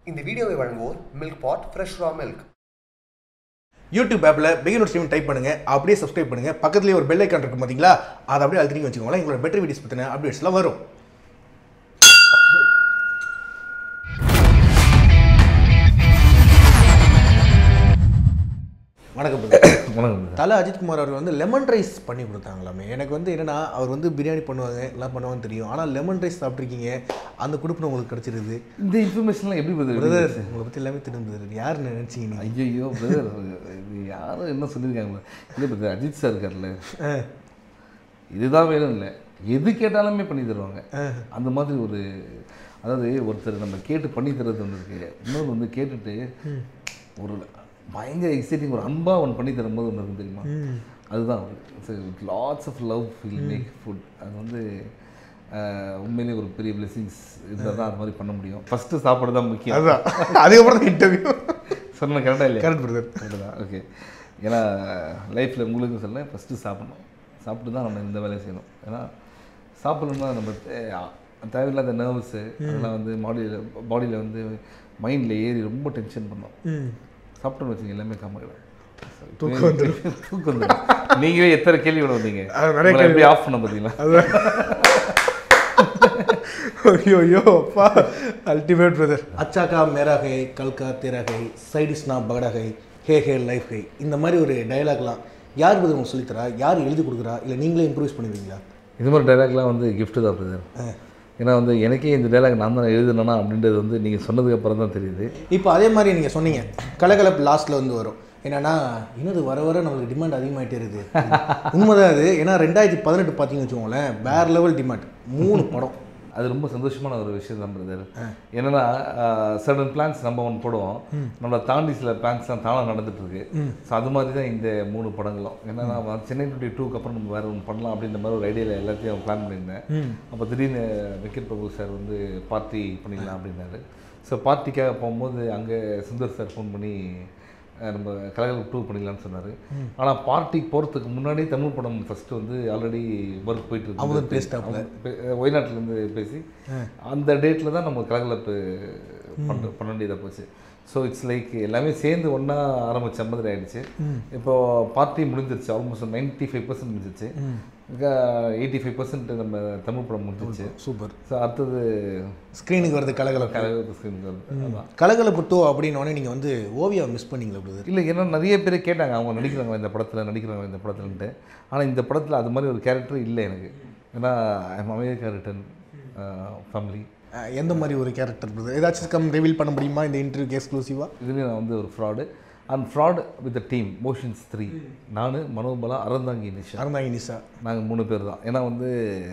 இந்த வீடியோவை வழங்குவோர் milk pot fresh raw milk YouTube ஆப்பில் பிகினர் ஸ்ட்ரீம் டைப் பண்ணுங்க அப்படியே சப்ஸ்கிரைப் பண்ணுங்க பக்கத்துலேயே ஒரு பெல் ஐக்கான் இருக்கும் பார்த்தீங்களா அதை அப்படியே அழுத்தி வச்சுக்கோங்களேன் எங்களோட பெட்டர் வீடியோஸ் பற்றின அப்டேட்ஸ்லாம் வரும் வணக்கம் brother. வணக்கம் தல அஜித்குமார் அவர் வந்து லெமன் ரைஸ் பண்ணி கொடுத்தாங்களாமே எனக்கு வந்து என்னன்னா அவர் வந்து பிரியாணி பண்ணுவாங்க எல்லாம் பண்ணுவாங்கன்னு தெரியும் ஆனால் லெமன் ரைஸ் சாப்பிட்ருக்கீங்க அந்த குடுப்பின உங்களுக்கு கிடச்சிருது இந்த இன்ஃபர்மேஷன்லாம் எப்படி பிரதர் பிரதர் உங்களை பற்றி எல்லாமே தெரிஞ்சது யாருன்னு நினச்சிங்க நீங்க? ஐயோ பிரதர் இது யாரும் என்ன சொல்லியிருக்காங்க இல்லை பிரதர் அஜித் சார் இருக்கார்ல இதுதான் வேணும் இல்லை எது கேட்டாலுமே பண்ணி தருவாங்க அந்த மாதிரி ஒரு அதாவது ஒருத்தர் நம்ம கேட்டு பண்ணி தர்றது ஒன்று இருக்கு இன்னொரு வந்து கேட்டுட்டு ஒரு பயங்கர எக்ஸைட்டிங் ஒரு அன்பாக ஒன்று பண்ணி தரும்போது ஒன்று இருக்கு தெரியுமா அதுதான் lots of love feel make food அது வந்து ஆஹ், உண்மையிலேயே ஒரு பெரிய பிளெஸிங்ஸ் இருந்தால் தான் அது மாதிரி பண்ண முடியும் ஃபஸ்ட்டு சாப்பாடு தான் முக்கியம் அதுதான் அதுக்கப்புறம் தான் இன்டர்வியூ சொன்ன கரெக்டாக இல்லையா கரெக்ட் பிரதர் கரெக்டு தான் ஓகே ஏன்னா லைஃப்பில் உங்களுக்கும் சொல்ல ஃபஸ்ட்டு சாப்பிடணும் சாப்பிட்டு தான் நம்ம இந்த வேலையை செய்யணும் ஏன்னா சாப்பிடணும்னா நம்ம தே- தேவையில்லாத நர்வஸு அதெல்லாம் வந்து பாடியில் பாடியில் வந்து மைண்டில் ஏறி ரொம்ப டென்ஷன் பண்ணோம் சாப்பிட்டோன்னு வச்சுங்க எல்லாமே காமாயிடும் தூக்கம் வந்துடும் தூக்கம் வந்துடும் நீங்களே எத்தனை கேள்வியோட வந்தீங்க அது நிறைய உங்களை எப்படி ஆஃப் பண்ண பார்த்தீங்களா ஐயோ ஐயோ அப்பா அல்டிமேட் பிரதர் அச்சாக்கா மேரா கை கல்கா தேரா கை சைடிஸ்னா பகடா கை ஹே ஹே லைஃப் கை இந்த மாதிரி ஒரு டயலாக்லாம் யார் பிரதர் உங்களுக்கு சொல்லித்தரா யார் எழுதி கொடுக்குறா இல்லை நீங்களே இம்ப்ரூவைஸ் பண்ணுவீங்களா இது மாதிரி டைலாக்லாம் வந்து gift தான் பிரதர் ஏன்னா வந்து எனக்கே இந்த டைலாக் நான் தான் எழுதுனேனா அப்படின்றது வந்து நீங்கள் சொன்னதுக்கு அப்புறம் தான் தெரியுது இப்போ அதே மாதிரி நீங்கள் சொன்னீங்க கலகலப்பு லாஸ்ட்டில் வந்து வரும் என்னன்னா என்னது வர வர நம்மளுக்கு டிமாண்ட் அதிகமாகிட்டே இருக்குது உண்மைதான் அது ஏன்னா ரெண்டாயிரத்தி பதினெட்டு பார்த்தீங்கன்னு வச்சுக்கோங்களேன் வேற லெவல் டிமாண்ட் மூணு படம் அது ரொம்ப சந்தோஷமான ஒரு விஷயம் தான் பிரதர் என்னன்னா சர்டன் பிளான்ஸ் நம்ம ஒன்று போடுவோம் நம்மளை தாண்டி சில பிளான்ஸ்லாம் தானாக நடந்துட்டு இருக்கு ஸோ அது மாதிரி தான் இந்த மூணு படங்களும் என்னன்னா சென்னை டுவெண்ட்டி டூக்கு அப்புறம் நம்ம வேற ஒன்று பண்ணலாம் அப்படின்ற மாதிரி ஒரு ஐடியாவில் எல்லாத்தையும் பிளான் பண்ணியிருந்தேன் அப்போ திடீர்னு வெங்கட் பிரபு சார் வந்து பார்ட்டி பண்ணிக்கலாம் அப்படின்னாரு ஸோ பார்ட்டிக்காக போகும்போது அங்கே சுந்தர் சார் ஃபோன் பண்ணி அஹ், நம்ம கலகலப்பு டூ பண்ணிக்கலாம்னு சொன்னார் ஆனால் பார்ட்டிக்கு போகிறதுக்கு முன்னாடி தமிழ் படம் ஃபஸ்ட்டு வந்து ஆல்ரெடி ஒர்க் போயிட்டு இருக்கு அமுதன் பேசிட்டாப்புல. ஒய்நாட்டிலேருந்து பேசி அந்த டேட்டில் தான் நம்ம கலகலப்பு பண்ண பண்ண வேண்டியதாக போச்சு ஸோ இட்ஸ் லைக் எல்லாமே சேர்ந்து ஒன்றா ஆரம்பிச்ச மாதிரி ஆயிடுச்சு இப்போ பார்ட்டி முடிஞ்சிருச்சு ஆல்மோஸ்ட் நைன்ட்டி ஃபைவ் பர்சன்ட் முடிஞ்சிருச்சு எயிட்டி ஃபைவ் பர்சன்ட் நம்ம தமிழ் படம் முடிஞ்சிருச்சு சூப்பர் ஸோ அடுத்தது ஸ்க்ரீனுக்கு வருது கலகலப்பு கலகலப்பு ஸ்க்ரீனுக்கு வருது அதான் கலகலப்பு டூ அப்படின்னு நீங்கள் வந்து ஓவியா மிஸ் பண்ணீங்களா பிரதர் இல்லை ஏன்னா நிறைய பேர் கேட்டாங்க அவங்க நடிக்கிறாங்க இந்த படத்தில் நடிக்கிறாங்க இந்த படத்துலன்ட்டு ஆனால் இந்த படத்தில் அது மாதிரி ஒரு கேரக்டர் இல்லை எனக்கு ஏன்னா ஐம் அமெரிக்கா ரிட்டன் ஃபேமிலி எந்த மாதிரி ஒரு கேரக்டர் பிரதர் ஏதாச்சும் கம் ரிவீல் பண்ண முடியுமா இந்த இன்டர்வியூக்கு எக்ஸ்க்ளூசிவாக இதுலேயும் நான் வந்து ஒரு fraud and fraud with team motions three நான் மனோபலா அறந்தாங்கி நிஷா அறந்தாங்க நிஷா நாங்கள் மூணு பேர் தான் ஏன்னா வந்து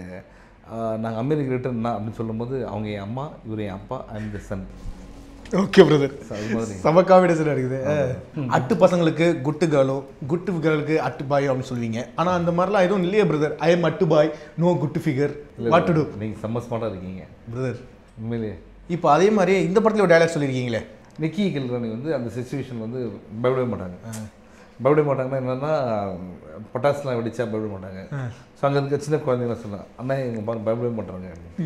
நாங்கள் அமெரிக்க ரிட்டர்ன் அப்படின்னு சொல்லும்போது அவங்க என் அம்மா இவர் என் அப்பா and son okay brother so அது மாதிரி செம காம்பினேஷன் இருக்குது அட்டு பசங்களுக்கு குட்டு கேர்ளும் குட்டு கேர்ளுக்கு அட்டு பாய் அப்படின்னு சொல்லுவீங்க ஆனால் அந்த மாதிரிலாம் எதுவும் இல்லையே பிரதர் ஐ எம் அட்டு boy no good figure what to do நீங்கள் செம்ம ஸ்மார்ட்டாக இருக்கீங்க பிரதர் உண்மையிலேயே இப்போ அதே மாதிரி இந்த படத்தில் ஒரு டைலாக் சொல்லியிருக்கீங்களே நிக்கி கில்ராணி வந்து அந்த சுச்சுவேஷன் வந்து பயப்படவே மாட்டாங்க பயப்படவே மாட்டாங்கன்னா என்னென்னா பட்டாசுலாம் வெடிச்சா பயப்பட மாட்டாங்க ஸோ அங்கே இருக்க சின்ன குழந்தைங்களாம் சொன்னாங்க அண்ணா எங்கள் பாரு பயப்படவே மாட்டாங்க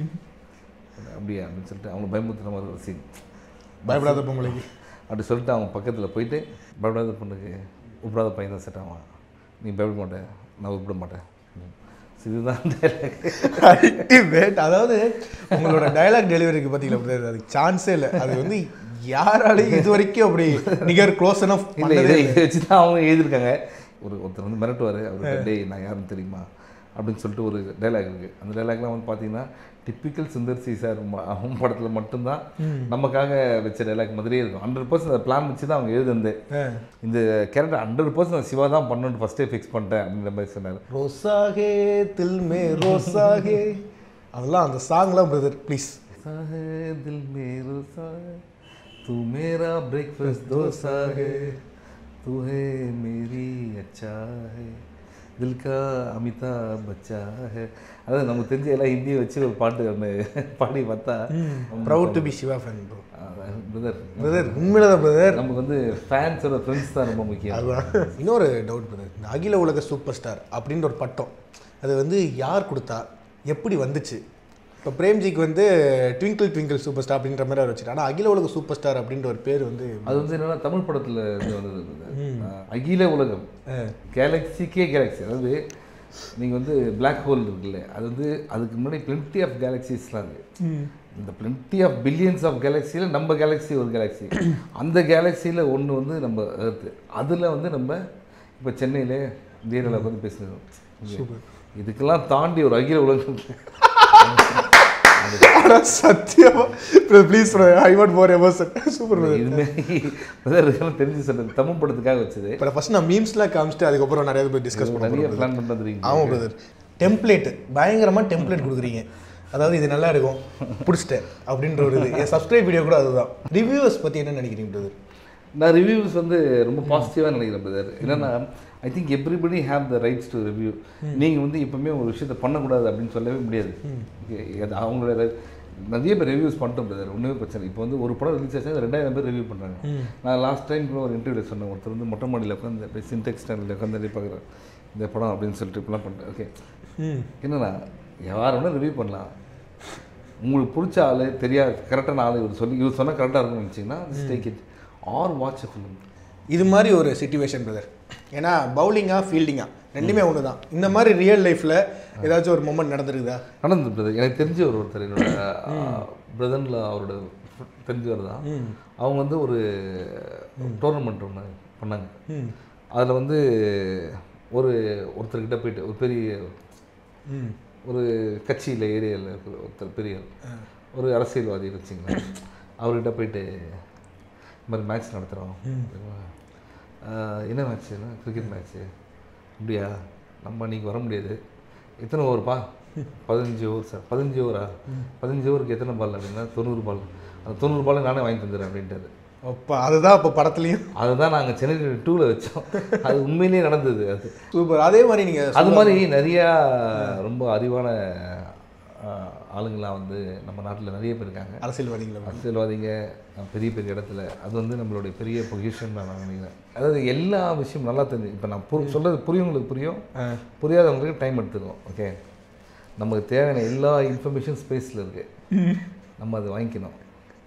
அப்படியா அப்படின்னு சொல்லிட்டு அவங்க பயமுறுத்துற மாதிரி ஒரு சீன் பயப்படாத பொங்கலுக்கு அப்படி சொல்லிட்டு அவங்க பக்கத்தில் போயிட்டு பயப்படாத பொண்ணுக்கு உருப்படாத பையன் தான் செட் ஆவான் நீ பயப்பட மாட்டேன் நான் உருப்பிட மாட்டேன் So இதுதான் dialogue. அல்டிமேட் அதாவது உங்களோட டைலாக் டெலிவரிக்கு பார்த்தீங்களா பிரதர் அதுக்கு சான்ஸே இல்லை அது வந்து யாராலையும் இது வரைக்கும் அப்படி நிகர் க்ளோஸ் இல்லை பண்ணதே இதை இதை வச்சு தான் அவங்க எழுதியிருக்காங்க ஒரு ஒருத்தர் வந்து மிரட்டுவார் அவருக்கு டேய் நான் யாருன்னு தெரியுமா அப்படின்னு சொல்லிட்டு ஒரு டைலாக் இருக்குது அந்த டைலாக்லாம் வந்து பார்த்தீங்கன்னா டிப்பிக்கல் சுந்தர் சி சார் அவங்க படத்தில் மட்டும்தான் நமக்காக வச்ச டைலாக் மாதிரியே இருக்கும் ஹண்ட்ரட் பர்சன்ட் அதை பிளான் வச்சு தான் அவங்க எழுதுனது இந்த கேரக்டர் ஹண்ட்ரட் பர்சன்ட் சிவா தான் பண்ணணும்னு ஃபஸ்ட்டே ஃபிக்ஸ் பண்ணிட்டேன் அப்படின்ற மாதிரி சொன்னார் ரோசாகே தில் மே ரோசாகே அதெல்லாம் அந்த சாங்லாம் பிரதர் ப்ளீஸ் है दिल में रोसा है तू मेरा ब्रेकफास्ट डोसा है तू है मेरी अच्छा है दिल का अमिताभ बच्चा है அதாவது நமக்கு தெரிஞ்ச எல்லாம் ஹிந்தியை வச்சு ஒரு பாட்டு ஒன்று பாடி பார்த்தா proud to be Siva fan bro brother brother உண்மையில தான் பிரதர் நமக்கு வந்து ஃபேன்ஸோட ஃப்ரெண்ட்ஸ் தான் ரொம்ப முக்கியம் அதுதான் இன்னொரு டவுட் பிரதர் இந்த அகில உலக சூப்பர் ஸ்டார் அப்படின்ற ஒரு பட்டம் அது வந்து யார் கொடுத்தா எப்படி வந்துச்சு இப்போ பிரேம்ஜிக்கு வந்து ட்விங்கிள் ட்விங்கிள் சூப்பர் ஸ்டார் அப்படின்ற மாதிரி அவர் வச்சுட்டு ஆனால் அகில உலக சூப்பர் ஸ்டார் அப்படின்ற ஒரு பேர் வந்து அது வந்து என்னன்னா தமிழ் படத்துல இருந்து வந்தது இது. அகில உலகம் கேலக்சிக்கே கேலக்ஸி அதாவது நீங்க வந்து Black ஹோல் இருக்குல்ல அது வந்து அதுக்கு முன்னாடி பிளென்டி ஆஃப் கேலக்சிஸ்லாம் இருக்கு இந்த பிளென்டி ஆஃப் பில்லியன்ஸ் ஆஃப் கேலக்சியில் நம்ம கேலக்ஸி ஒரு கேலக்ஸி அந்த கேலக்சியில் ஒன்று வந்து நம்ம எர்த்து அதில் வந்து நம்ம இப்போ சென்னையில் வீரில் வந்து பேசுகிறோம் இதுக்கெல்லாம் தாண்டி ஒரு அகில உலகம் ஆனால் சத்தியமா please I want more emotion super இதுமாரி இதெல்லாம் தெரிஞ்சு சொன்னது தமிழ் படத்துக்காக வச்சது இப்போ ஃபர்ஸ்ட் நான் மீம்ஸ்லாம் காமிச்சிட்டு அதுக்கப்புறம் நிறைய போய் டிஸ்கஸ் பண்ண நிறைய பிளான் பண்ணுறது ஆமாம் பிரதர் டெம்ப்ளேட் பயங்கரமாக டெம்ப்ளேட் கொடுக்குறீங்க அதாவது இது நல்லா இருக்கும் பிடிச்சிட்டேன் அப்படின்ற ஒரு இது என் சப்ஸ்கிரைப் வீடியோ கூட அதுதான் ரிவ்யூவர்ஸ் பற்றி என்ன நினைக்கிறீங்க பிரதர் நான் ரிவ்யூஸ் வந்து ரொம்ப பாசிட்டிவாக நினைக்கிறேன் பிரதர் என்னன்னா I think everybody have the rights to review நீங்கள் வந்து எப்பவுமே ஒரு விஷயத்தை பண்ணக்கூடாது அப்படின்னு சொல்லவே முடியாது Okay, அது அவங்களோட ri- நிறைய பேர் ரிவ்யூஸ் பண்ணிட்டோம் பிரதர் ஒன்றுமே பிரச்சனை இப்போ வந்து ஒரு படம் ரிலீஸ் ஆச்சு ரெண்டாயிரம் பேர் ரிவ்யூ பண்ணுறாங்க நான் லாஸ்ட் டைம் கூட ஒரு இன்டர்வியூ சொன்னேன் ஒருத்தர் வந்து மொட்டை மாடியில் உட்காந்து சின்டெக்ஸ் ஸ்டாண்டில் உட்காந்து பார்க்குறேன் இந்த படம் அப்படின்னு சொல்லிட்டு இப்படிலாம் பண்ணிட்டேன் ஓகே என்னன்னா யார் வேணால் ரிவ்யூ பண்ணலாம் உங்களுக்கு பிடிச்ச ஆள் தெரியாது கரெக்டான ஆள் இவர் சொல்லி இவர் சொன்னால் கரெக்டாக இருக்கும்னு நினச்சிங்கன்னா take it or watch a film இது மாதிரி ஒரு சுச்சுவேஷன் பிரதர் ஏன்னா பவுலிங்கா ஃபீல்டிங்கா ரெண்டுமே ஒன்று தான் இந்த மாதிரி ரியல் லைஃப்பில் ஏதாச்சும் ஒரு மூமெண்ட் நடந்திருக்குதா நடந்து பிரதர் எனக்கு தெரிஞ்ச ஒரு ஒருத்தர் என்னோட பிரதனில் அவரோட தெரிஞ்சவர் தான் அவங்க வந்து ஒரு டோர்னமெண்ட் ஒன்று பண்ணாங்க அதில் வந்து ஒரு ஒருத்தர்கிட்ட போயிட்டு ஒரு பெரிய ம் ஒரு கட்சியில் ஏரியாவில் இருக்கிற ஒருத்தர் பெரிய ஒரு அரசியல்வாதி வச்சுங்களேன் அவர்கிட்ட போயிட்டு இந்த மாதிரி மேட்ச் நடத்துகிறோம் என்ன மேட்ச்சுன்னா கிரிக்கெட் மேட்ச்சு அப்படியா நம்ம அன்றைக்கி வர முடியாது எத்தனை ஓவர்ப்பா பதினஞ்சு ஓவர் சார் பதினஞ்சு ஓவரா பதினஞ்சு ஓவருக்கு எத்தனை பால் அப்படின்னா தொண்ணூறு பால் அந்த தொண்ணூறு பால் நானே வாங்கி தந்துடுறேன் அப்படின்ட்டாரு அப்போ அதுதான் இப்போ படத்துலையும் அதுதான் நாங்கள் சென்னை டூவில் வச்சோம் அது உண்மையிலேயே நடந்தது அது சூப்பர் அதே மாதிரி நீங்கள் அது மாதிரி நிறையா ரொம்ப அறிவான ஆஹ், ஆளுங்களாம் வந்து நம்ம நாட்டில் நிறைய பேர் இருக்காங்க அரசியல்வாதிகளை அரசியல்வாதிங்க அஹ், பெரிய பெரிய இடத்துல அது வந்து நம்மளுடைய பெரிய பொசிஷன் நான் நினைக்கிறேன் அதாவது எல்லா விஷயம் நல்லா தெரிஞ்சு இப்போ நான் புரி சொல்கிறது புரியவங்களுக்கு புரியும் புரியாதவங்களுக்கு டைம் எடுத்துக்கும் ஓகே நமக்கு தேவையான எல்லா இன்ஃபர்மேஷன் ஸ்பேஸில் இருக்குது நம்ம அதை வாங்கிக்கணும்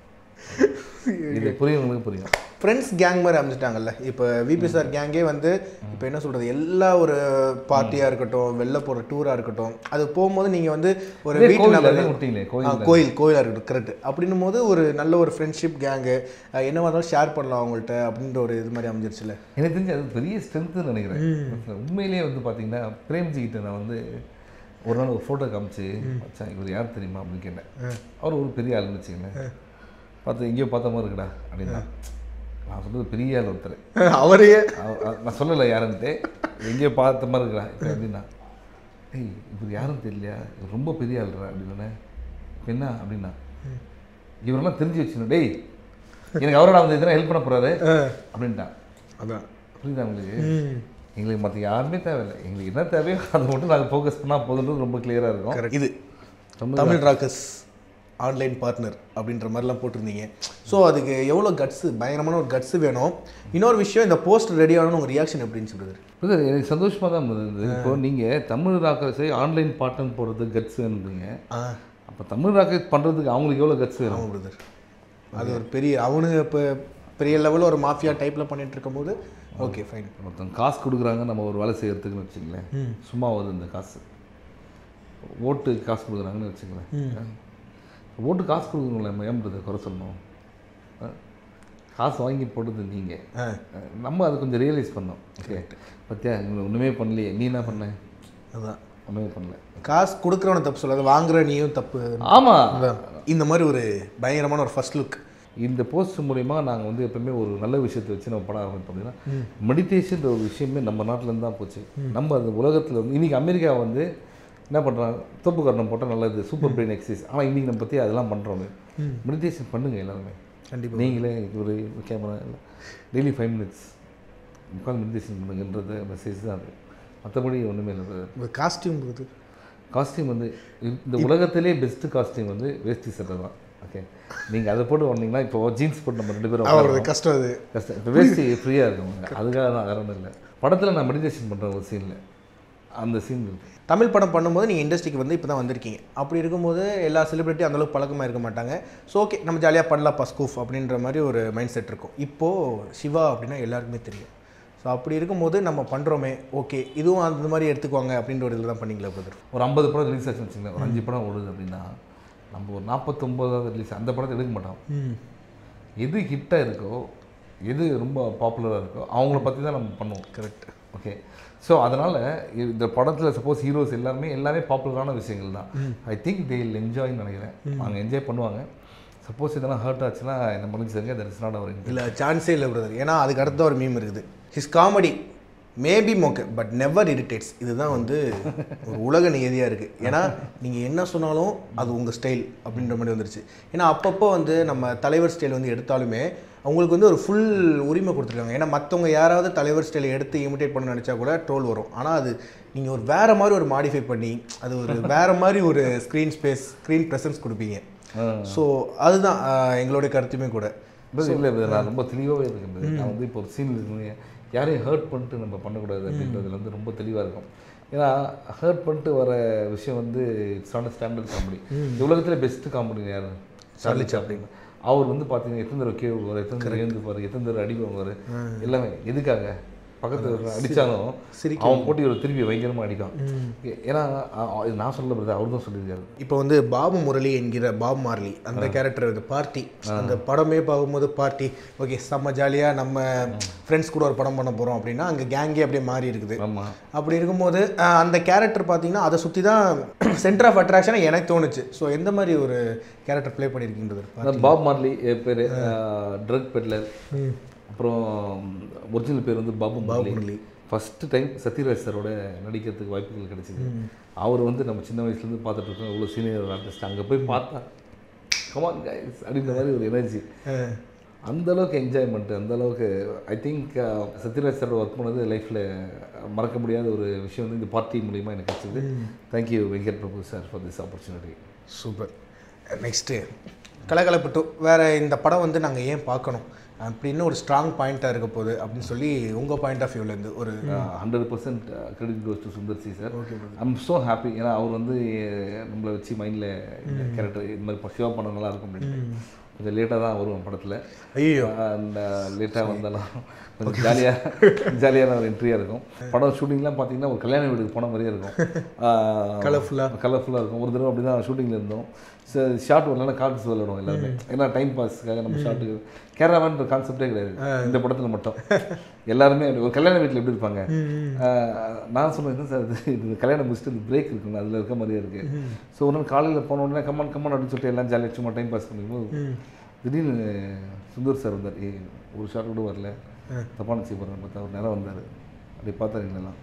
இது புரியவங்களுக்கு புரியும் ஃப்ரெண்ட்ஸ் கேங் மாதிரி அமைச்சிட்டாங்கல்ல இப்போ விபி சார் கேங்கே வந்து இப்போ என்ன சொல்கிறது எல்லா ஒரு பார்ட்டியாக இருக்கட்டும் வெளில போகிற டூராக இருக்கட்டும் அது போகும்போது நீங்கள் வந்து ஒரு இதே வீட்டு கோவில் நபர்கள் அதே விட்டீங்களே, கோவில் ஆ, கோயில் கோயிலாக இருக்கட்டும் கரெக்ட் அப்படின்னும் போது ஒரு நல்ல ஒரு ஃப்ரெண்ட்ஷிப் கேங்கு என்னவா இருந்தாலும் ஷேர் பண்ணலாம் அவங்கள்ட்ட அப்படின்ற ஒரு இது மாதிரி அமைஞ்சிருச்சுல எனக்கு தெரிஞ்சு அது பெரிய ஸ்ட்ரென்த்துன்னு நினைக்கிறேன் உண்மையிலேயே வந்து பார்த்தீங்கன்னா பிரேம்ஜி கிட்ட நான் வந்து ஒரு நாள் ஒரு ஃபோட்டோ காமிச்சு மச்சான் இவர் யார் தெரியுமா அப்படின்னு கேட்டேன் அவர் ஒரு பெரிய ஆளுன்னு வச்சுக்கங்களேன் பார்த்து எங்கேயோ பார்த்த மாதிரி இருக்குடா அப்படின்னா நான் சொல்றது பெரிய ஆள் ஒருத்தர் அவரையே அவ- அவ- நான் சொல்லலை யாருன்ட்டு எங்கேயோ பார்த்த மாதிரி இருக்கா இப்போ அப்படின்னா ஏய் இவர் யாரும் தெரியலையா இவர் ரொம்ப பெரிய ஆள்றா அப்படின்னு இப்போ என்ன அப்படின்னா இவரெல்லாம் தெரிஞ்சு வச்சுக்கணும் டேய் எனக்கு அவரோட வந்து எதனா ஹெல்ப் பண்ண போகிறாரு அப்படின்ட்டான் அதான் புரியுதா உங்களுக்கு எங்களுக்கு மற்ற யாருமே தேவையில்லை எங்களுக்கு என்ன தேவையோ அதை மட்டும் நாங்கள் ஃபோக்கஸ் பண்ணால் போதுன்றது ரொம்ப கிளியராக இருக்கும் கரெக்ட் இது தமிழ் ராக்கர்ஸ் ஆன்லைன் பார்ட்னர் அப்படின்ற மாதிரிலாம் போட்டிருந்தீங்க ஸோ அதுக்கு எவ்வளோ கட்ஸு பயங்கரமான ஒரு கட்ஸு வேணும் இன்னொரு விஷயம் இந்த போஸ்ட் ரெடி ஆகணும் உங்கள் ரியாக்ஷன் எப்படின்னு சொல்லுது பிரதர் எனக்கு சந்தோஷமாக தான் இருந்தது இப்போ நீங்கள் தமிழ் ராக்கர்ஸை ஆன்லைன் பாட்டன் போடுறது கட்ஸ் வேணுன்றீங்க ஆ அப்போ தமிழ் ராக்கர்ஸ் பண்ணுறதுக்கு அவங்களுக்கு எவ்வளோ கட்ஸ் வேணும் ஆமாம் பிரதர் அது ஒரு பெரிய அவனுங்க இப்போ பெரிய லெவலில் ஒரு மாஃபியா டைப்பில் பண்ணிட்டு இருக்கும்போது ஓகே ஃபைன் ஒருத்தங்க காசு கொடுக்குறாங்க நம்ம ஒரு வேலை செய்யறதுக்குன்னு வச்சுங்களேன் சும்மா வருது இந்த காசு ஓட்டு காசு கொடுக்குறாங்கன்னு வச்சுங்களேன் ஓட்டு காசு கொடுக்குறவங்கள நம்ம ஏன் பிரதர் குறை சொல்லணும் ஆ? காசு வாங்கி போட்டது நீங்கள் ஆ நம்ம அதை கொஞ்சம் ரியலைஸ் பண்ணோம் ஓகே பத்தியா இவங்க ஒன்றுமே பண்ணலையே நீ என்ன பண்ண அதான் ஒன்றுமே பண்ணல காசு கொடுக்குறவன தப்பு சொல்லாத வாங்குற நீயும் தப்பு ஆமாம் அதான் இந்த மாதிரி ஒரு பயங்கரமான ஒரு ஃபர்ஸ்ட் லுக் இந்த போஸ்ட் மூலிமா நாங்கள் வந்து எப்பவுமே ஒரு நல்ல விஷயத்தை வச்சு நம்ம படம் ஆரம்பிப்போம் அப்படின்னா மெடிடேஷன்ற ஒரு விஷயமே நம்ம நாட்டிலேருந்து தான் போச்சு நம்ம அந்த உலகத்தில் வந்து இன்றைக்கி அமெரிக்கா வந்து என்ன பண்ணுறாங்க தோப்பு கரணம் போட்டால் நல்லது சூப்பர் பிரெயின் எக்ஸசைஸ் ஆனால் இன்றைக்கி நம்ம பற்றி அதெல்லாம் பண்ணுறோம் மெடிடேஷன் பண்ணுங்கள் எல்லாருமே கண்டிப்பாக நீங்களே ஒரு கேமரா இல்லை டெய்லி ஃபைவ் மினிட்ஸ் உட்காந்து மெடிடேஷன் பண்ணுங்கன்றது மெசேஜ் தான் அது மற்றபடி ஒன்றுமே இல்லை brother. உங்கள் காஸ்டியூம் போகுது காஸ்டியூம் வந்து இந்த உலகத்திலே பெஸ்ட்டு காஸ்டியூம் வந்து வேஷ்டி சட்டை தான் ஓகே நீங்கள் அதை போட்டு வந்தீங்கன்னா இப்போ ஜீன்ஸ் போட்டு நம்ம ரெண்டு பேரும் அவரது உட்காருவோம். கஷ்டம் அது கஷ்டம் இப்போ வேஷ்டி ஃப்ரீயாக இருக்கும் அதுக்காக நான் வேற ஒன்றும் இல்லை படத்தில் நான் மெடிடேஷன் பண்ணுற ஒரு சீனில் அந்த சீன் இருக்கு தமிழ் படம் பண்ணும்போது நீங்கள் இண்டஸ்ட்ரிக்கு வந்து இப்போ தான் வந்திருக்கீங்க அப்படி இருக்கும்போது எல்லா செலிபிரிட்டி அந்தளவுக்கு பழக்கமாக இருக்க மாட்டாங்க ஸோ ஓகே நம்ம ஜாலியாக பண்ணலாம் பஸ்கூஃப் அப்படின்ற மாதிரி ஒரு மைண்ட் செட் இருக்கும் இப்போது சிவா அப்படின்னா எல்லாருக்குமே தெரியும் ஸோ அப்படி இருக்கும்போது நம்ம பண்ணுறோமே ஓகே இதுவும் அந்த மாதிரி எடுத்துக்குவாங்க அப்படின்ற ஒரு இதில் தான் பண்ணீங்களா பிரதர் ஒரு ஐம்பது படம் ரிலீஸ் ஆச்சுன்னு வச்சுங்களேன் ஒரு அஞ்சு படம் ஓடுது அப்படின்னா நம்ம ஒரு நாற்பத்தொம்போதாவது ரிலீஸ் அந்த படத்தை எடுக்க மாட்டோம் எது ஹிட்டாக இருக்கோ எது ரொம்ப பாப்புலராக இருக்கோ அவங்கள பற்றி தான் நம்ம பண்ணுவோம் கரெக்ட் ஓகே ஸோ அதனால் இந்த படத்தில் சப்போஸ் ஹீரோஸ் எல்லாருமே எல்லாமே பாப்புலரான விஷயங்கள் தான் ஐ திங்க் தே வில் என்ஜாய்னு நினைக்கிறேன் அவங்க என்ஜாய் பண்ணுவாங்க சப்போஸ் இதெல்லாம் ஹர்ட் ஆச்சுன்னா என்ன பண்ணி சரிங்க தட் இஸ் நாட் அவர் இல்லை சான்ஸே இல்லை பிரதர் ஏன்னா அதுக்கு அடுத்த ஒரு மீம் இருக்குது ஹிஸ் காமெடி மேபி மோக்க பட் நெவர் இரிட்டேட்ஸ் இதுதான் வந்து ஒரு உலக நியதியாக இருக்குது ஏன்னா நீங்கள் என்ன சொன்னாலும் அது உங்கள் ஸ்டைல் அப்படின்ற மாதிரி வந்துருச்சு ஏன்னா அப்பப்போ வந்து நம்ம தலைவர் ஸ்டைல் வந்து எடுத்தாலுமே அவங்களுக்கு வந்து ஒரு ஃபுல் உரிமை கொடுத்துருக்காங்க ஏன்னா மற்றவங்க யாராவது தலைவர் ஸ்டைலை எடுத்து இமிடேட் பண்ண நினச்சா கூட ட்ரோல் வரும் ஆனால் அது நீங்கள் ஒரு வேறு மாதிரி ஒரு மாடிஃபை பண்ணி அது ஒரு வேறு மாதிரி ஒரு ஸ்க்ரீன் ஸ்பேஸ் ஸ்க்ரீன் ப்ரெசன்ஸ் கொடுப்பீங்க ஸோ அதுதான் ஆஹ், எங்களுடைய கருத்துமே கூட பட் இல்லை இது நான் ரொம்ப தெளிவாகவே இருக்கேன் நான் வந்து இப்போ ஒரு சீன் இருக்குன்னு யாரையும் ஹர்ட் பண்ணிட்டு நம்ம பண்ணக்கூடாது அப்படின்றதுல வந்து ரொம்ப தெளிவாக இருக்கும் ஏன்னா ஹர்ட் பண்ணிட்டு வர விஷயம் வந்து இட்ஸ் நாட் ஸ்டாண்டர்ட் காமெடி உலகத்தில் பெஸ்ட்டு காமெடி யார் சார்லி சாப்ளின் அவர் வந்து பார்த்தீங்கன்னா எத்தனை தடவை கீழே விழுவார் எத்தனை தடவை எழுந்துப்பார் எத்தனை தடவை அடி வாங்குவார் எல்லாமே எதுக்காக பக்கத்தில் இருக்கிற அடித்தாலும் அவன் போட்டு ஒரு திருப்பி பயங்கரமாக அடிக்கான் ஏன்னா அ- அ- இது நான் சொல்ல பிரதர் அவர் தான் சொல்லியிருக்காரு இப்போ வந்து பாபு முரளி என்கிற பாப் மார்லி அந்த கேரக்டர் வந்து பார்ட்டி அந்த படமே பார்க்கும்போது பார்ட்டி ஓகே செம்ம ஜாலியாக நம்ம ஃப்ரெண்ட்ஸ் கூட ஒரு படம் பண்ண போகிறோம் அப்படின்னா அங்கே கேங்கே அப்படியே மாறி இருக்குது ஆமாம் அப்படி இருக்கும்போது அஹ், அந்த கேரக்டர் பார்த்தீங்கன்னா அதை சுற்றி தான் சென்டர் ஆஃப் அட்ராக்ஷன் எனக்கு தோணுச்சு ஸோ எந்த மாதிரி ஒரு கேரக்டர் ப்ளே பண்ணியிருக்கீங்கிறது அதான் பாப் மார்லி என் பேர் ட்ரக் பெட்லர் அப்புறம் ஒரிஜினல் பேர் வந்து Babu Marley first time Sathyaraj சாரோட நடிக்கிறதுக்கு வாய்ப்புகள் கிடைச்சிது அவர் வந்து நம்ம சின்ன வயசுலேருந்து பார்த்துட்டு இருக்கோம் இவ்வளோ சீனியர் ஆர்டிஸ்ட் அங்கே போய் பார்த்தா கமான் கைஸ் அப்படின்ற மாதிரி ஒரு எனர்ஜி அந்த அளவுக்கு என்ஜாய்மெண்ட் அந்த அளவுக்கு ஐ திங்க் சத்யராஜ் சாரோட ஒர்க் பண்ணது லைஃப்பில் மறக்க முடியாத ஒரு விஷயம் வந்து இந்த பார்ட்டி மூலிமா எனக்கு கிடைச்சது thank you Venkat Prabhu sir for this opportunity super next கலகலப்பட்டு வேறு இந்த படம் வந்து நாங்கள் ஏன் பார்க்கணும் அப்படின்னு ஒரு ஸ்ட்ராங் பாயிண்ட்டாக இருக்க போகுது அப்படின்னு சொல்லி உங்கள் பாயிண்ட் ஆஃப் வியூலேருந்து ஒரு hundred percent credit goes to Sundar C sir I'm so happy ஏன்னா அவர் வந்து நம்மளை வச்சு மைண்டில் இந்த கேரக்டர் இது மாதிரி சிவா படம் நல்லா இருக்கும் அப்படின்ட்டு கொஞ்சம் லேட்டாக தான் வருவோம் படத்தில் ஐயோ அந்த லேட்டாக வந்தாலும் கொஞ்சம் ஜாலியாக ஜாலியான ஒரு என்ட்ரியாக இருக்கும் படம் ஷூட்டிங்லாம் பார்த்தீங்கன்னா ஒரு கல்யாண வீட்டுக்கு போன மாதிரியே இருக்கும் Colourful-ஆ. கலர்ஃபுல்லாக இருக்கும் ஒரு தடவை அப்படி தான் ஷூட்டிங்கில் இருந்தோம் ஷார்ட் வரலன்னா கார்ட்ஸ் விளையாடுவோம் எல்லாருமே ஏன்னா டைம் பாஸ்க்காக நம்ம ஷார்ட்டுக்கு கேரளான்ற கான்செப்டே கிடையாது இந்த படத்தில் மட்டும் எல்லாருமே அப்படி ஒரு கல்யாண வீட்டில் எப்படி இருப்பாங்க ஆஹ் நான் சொன்னேன் என்ன சார் இது இது கல்யாணம் முடிச்சுட்டு இந்த பிரேக் இருக்குங்க அதில் இருக்க மாதிரியே இருக்கு ஸோ ஒரு நாள் காலையில் போன உடனே கமான் கமான் அப்படின்னு சொல்லிட்டு எல்லாம் ஜாலியாக சும்மா டைம் பாஸ் பண்ணும்போது திடீர்னு சுந்தர் சார் வந்தார் ஏய் ஒரு ஷாட் கூட வரல தப்பான செய்ய போகிறேன் பார்த்தா ஒரு நேரம் வந்தார் அப்படி பார்த்தாருங்களெல்லாம்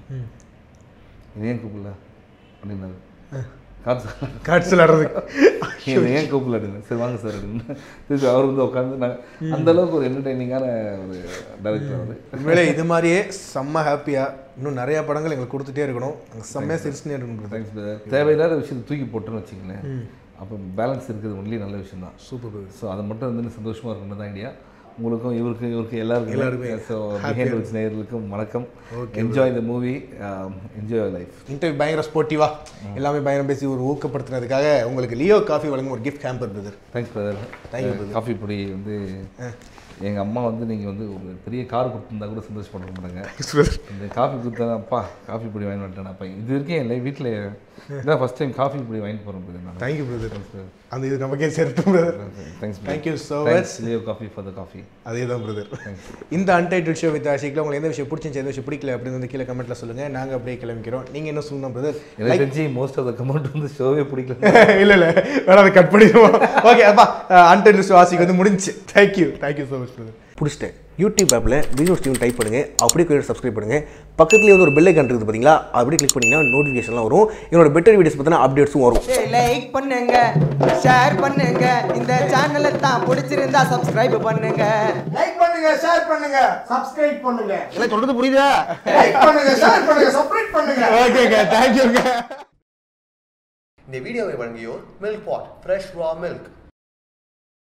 இது ஏன் கூப்பிடல அப்படின்னாரு காசு காட்ஸ் விளாடுறதுக்கு என்னை ஏன் கூப்பிடல அப்படின்னு சரி வாங்க சார் அப்படின்னு திருப்பி அவர் வந்து உட்காந்து நான் அந்த அளவுக்கு ஒரு என்டர்டைனிங்கான ஒரு டைரக்டர் அவர் உண்மையிலே இது மாதிரியே செம்ம ஹாப்பியாக இன்னும் நிறையா படங்கள் எங்களுக்கு கொடுத்துட்டே இருக்கணும் அங்கே செம்மையாக சிரிச்சுனே இருக்கணும் தேங்க்ஸ் பிரதர் தேவையில்லாத விஷயத்தை தூக்கி போட்டோன்னு வச்சிங்களேன் அப்போ பேலன்ஸ் இருக்கிறது ஒன்லி நல்ல விஷயம் தான் சூப்பர் ஸோ அது மட்டும் வந்து சந்தோஷமாக இருக்கணும் தான் ஐடியா உங்களுக்கும் இவருக்கும் இவருக்கும் எல்லாருக்கும் எல்லாருமே ஸோ பிஹைண்ட் ரிச் நேயர்களுக்கும் வணக்கம் enjoy the movie enjoy life interview பயங்கர ஸ்போர்ட்டிவா எல்லாமே பயங்கரம் பேசி ஒரு ஊக்கப்படுத்துனதுக்காக உங்களுக்கு லியோ காஃபி வழங்கும் ஒரு gift hamper brother thanks brother coffee பொடி வந்து எங்கள் அம்மா வந்து நீங்கள் வந்து ஒரு பெரிய கார் கொடுத்துருந்தா கூட சந்தோஷப்பட மாட்டாங்க இந்த காஃபி கொடுத்தா அப்பா காஃபி பொடி வாங்கி வந்துட்டேன் அப்பா இது வரைக்கும் என் வீட்டில் இதான் ஃபஸ்ட் டைம் காஃபி பொடி வாங்கிட்டு போகிறேன் பிரதர் நான் தேங்க்யூ பிரதர் அந்த இது நமக்கே சேர்த்து brother thanks Thank you so thanks Leo coffee for the coffee அதே தான் பிரதர் இந்த அன்டைட்டில் ஷோ வித் ஆஷிக்கில் உங்களுக்கு எந்த விஷயம் பிடிச்சிருந்துச்சு எந்த விஷயம் பிடிக்கல அப்படின்னு வந்து கீழே கமெண்ட்டில் சொல்லுங்கள் நாங்கள் அப்படியே கிளம்பிக்கிறோம் நீங்கள் என்ன சொல்லணும் பிரதர் எனக்கு தெரிஞ்சு மோஸ்ட் ஆஃப் த கமெண்ட் வந்து ஷோவே பிடிக்கல இல்லை இல்லை வேணா அதை கட் பண்ணிடுவோம் ஓகே அப்பா அன்டைட்டில் ஷோ ஆசிக்கு வந்து முடிஞ்சு thank you thank you so much brother பிடிச்சிட்டேன் யூடியூப் ஆப்பில் வீடியோஸ் டியூன் டைப் பண்ணுங்கள் அப்படியே கூட சப்ஸ்கிரைப் பண்ணுங்கள் பக்கத்துலேயே வந்து ஒரு பெல் ஐக்கன் இருக்குது பார்த்தீங்களா அப்படியே கிளிக் பண்ணிங்கன்னா நோட்டிஃபிகேஷன்லாம் வரும் என்னோட பெட்டர் வீடியோஸ் பார்த்தீங்கன்னா அப்டேட்ஸும் வரும் லைக் பண்ணுங்க ஷேர் பண்ணுங்க இந்த சேனலை தான் பிடிச்சிருந்தா சப்ஸ்கிரைப் பண்ணுங்க லைக் பண்ணுங்க ஷேர் பண்ணுங்க சப்ஸ்கிரைப் பண்ணுங்க எல்லாம் சொல்கிறது புரியுதா லைக் பண்ணுங்க ஷேர் பண்ணுங்க சப்ஸ்கிரைப் பண்ணுங்க ஓகேங்க தேங்க்யூங்க இந்த வீடியோவை வழங்கியோர் milk pot fresh raw milk